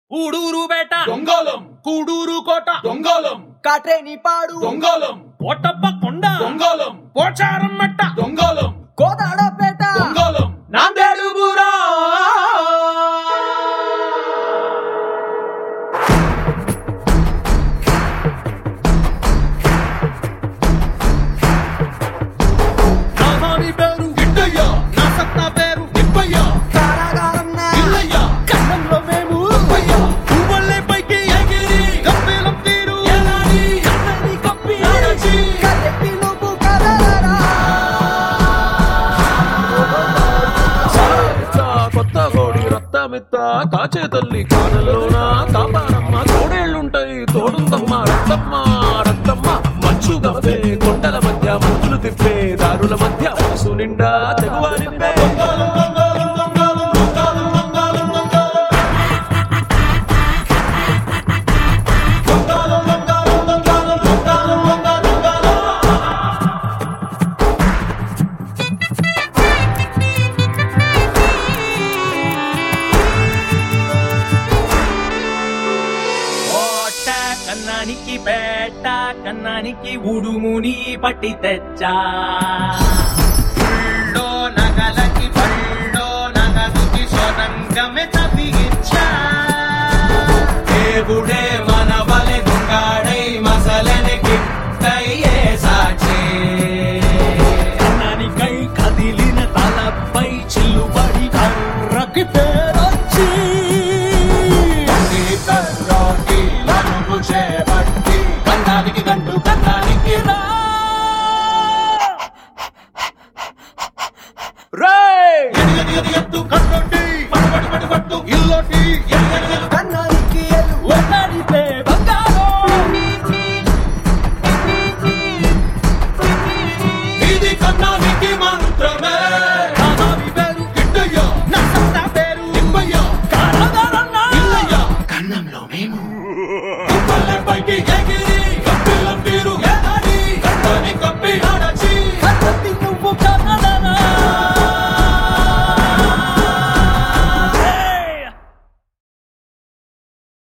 ఊడూరు బేట దొంగలం కూడూరు కోట దొంగలం కాట్రేని పాడు దొంగలం కోటప్ప కొండ దొంగలం పోచారం మట్ట దొంగలం కోదాడపేట దొంగలం నాందేడు బూరా నా స్వామి పేరు గిట్టయ్య నా సత్తా పేరు నిప్పయ్య కారాగారన్న ఇల్లయ్య కన్నంలో మేము అప్పయ్య పువ్వులే పైకి ఎగిరి కప్పేలం తీరు ఎలాడి కన్నని కప్పి నడచి కరెక్టి నువ్వు కదలరా సారమిత్త కొత్త కోడి రక్తమిత్త కాచే తల్లి కానల్లోన కాపాడమ్మ తోడేళ్లుంటాయి తోడుందమ్మ రక్తమ్మ రక్తమ్మ మంచు గవ్వే కొండల మధ్య మంచులు తిప్పే దారుల మధ్య మనసు నిండా తెగువ నింపే దొంగలం దొంగలం దొంగలం దొంగలం దొంగలం దొంగలం దొంగలం దొంగలం దొంగలం దొంగలం దొంగలం కోట కన్నానికి పేట కన్నానికి ఉడుముని పట్టి తెచ్చా ఉళ్ళో నగలకి పళ్ళో నగదుకి సొరంగమే తప్పిచ్చా దేవుడే